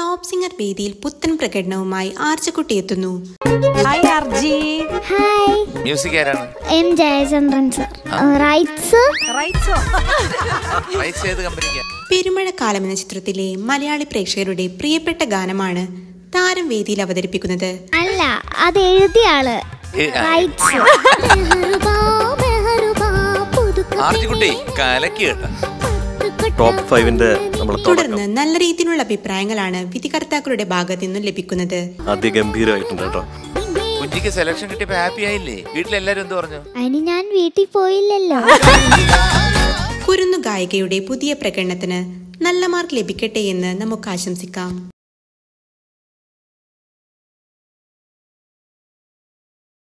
top singer വേദിയിൽ പുത്തൻ പ്രകടനവുമായി ആർച്ചക്കുട്ടി എത്തുന്നു ഹായ് ആർജി ഹായ് മ്യൂസിക് ആരാണ് എം ജയചന്ദ്രൻ സർ റൈറ്റ്സ് റൈറ്റ്സോ റൈറ്റ്സ് ഏത് കമ്പനിക്കാ പെരുമഴക്കാലം എന്ന ചിത്രത്തിലെ മലയാളി പ്രേക്ഷകരുടെ പ്രിയപ്പെട്ട ഗാനമാണ് താരം വേദിയിൽ അവതരിപ്പിക്കുന്നത് അല്ല അത് എഴുതിയ ആള് ഏ, ആ, റൈറ്റ്സ് ആർജിക്കുട്ടി കലക്കി കേട്ടാ ടോപ്പ് ഫൈവിന്റെ നമ്മൾ തുടർന്ന് നല്ല രീതിയിലുള്ള അഭിപ്രായങ്ങളാണ് വിധികർത്താക്കളുടെ ഭാഗത്തു നിന്നും ലഭിക്കുന്നത് അതിഗംഭീരമായിട്ടുണ്ട് കേട്ടോ കുഞ്ഞിക്ക് സെലക്ഷൻ കിട്ടിയപ്പോ ഹാപ്പി ആയില്ലേ വീട്ടിലെല്ലാരും എന്ത് പറഞ്ഞു അതിന് ഞാൻ വീട്ടിൽ പോയില്ലല്ലോ കുരുന്നു ഗായികയുടെ പുതിയ പ്രകടനത്തിന് നല്ല മാർക്ക് ലഭിക്കട്ടെ എന്ന് നമുക്ക് ആശംസിക്കാം